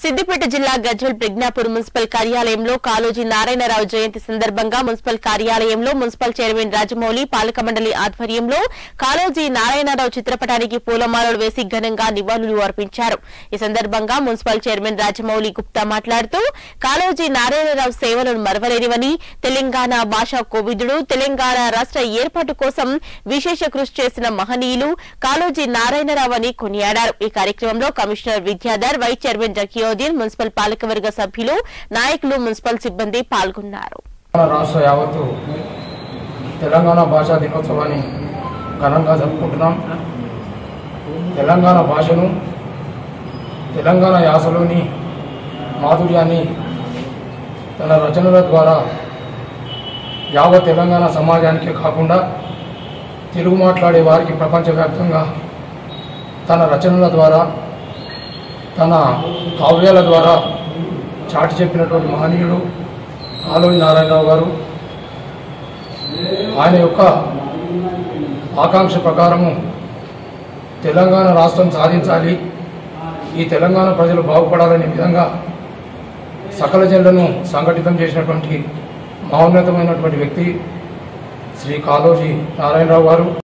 సిద్దిపేట జిల్లా గజ్వల్ ప్రజ్ఞాపూర్ మున్సిపల్ కార్యాలయంలో కాళోజీ నారాయణరావు జయంతి సందర్భంగా మున్సిపల్ కార్యాలయంలో మున్సిపల్ చైర్మన్ రాజమౌళి పాలక మండలి ఆధ్వర్యంలో కాళోజీ నారాయణరావు చిత్రపటానికి పూలమాలలు వేసి ఘనంగా నివాళులు అర్పించారు ఈ సందర్భంగా మున్సిపల్ చైర్మన్ రాజమౌళి గుప్తా మాట్లాడుతూ కాళోజీ నారాయణరావు సేవలను మరవలేనివని తెలంగాణ భాషా కోవిదుడు తెలంగాణ రాష్ట్ర ఏర్పాటు కోసం విశేష కృషి చేసిన మహనీయులు కాళోజీ నారాయణరావు అని కొనియాడారు ఈ కార్యక్రమంలో commissioner Vidyadhar vice chairman Zakiuddin municipal పాలకవర్గ సభ్యులు నాయకులు మున్సిపల్ సిబ్బంది పాల్గొన్నారు తెలంగాణ రాష్ట్ర యావత్తు తెలంగాణ భాషా దినోత్సవాన్ని ఘనంగా జరుపుకుంటున్నాం తెలంగాణ భాషను తెలంగాణ యాసలోని మాధుర్యాన్ని తన రచనల ద్వారా యావత్ తెలంగాణ సమాజానికే కాకుండా తెలుగు మాట్లాడే వారికి ప్రపంచవ్యాప్తంగా తన రచనల ద్వారా తన కావ్యాల ద్వారా చాటి చెప్పినటువంటి మహనీయుడు కాలోజీ నారాయణరావు గారు ఆయన యొక్క ఆకాంక్ష ప్రకారము తెలంగాణ రాష్ట్రం సాధించాలి ఈ తెలంగాణ ప్రజలు బాగుపడాలనే విధంగా సకల జనులను సంఘటితం చేసినటువంటి మహోన్నతమైనటువంటి వ్యక్తి శ్రీ కాళోజీ నారాయణరావు గారు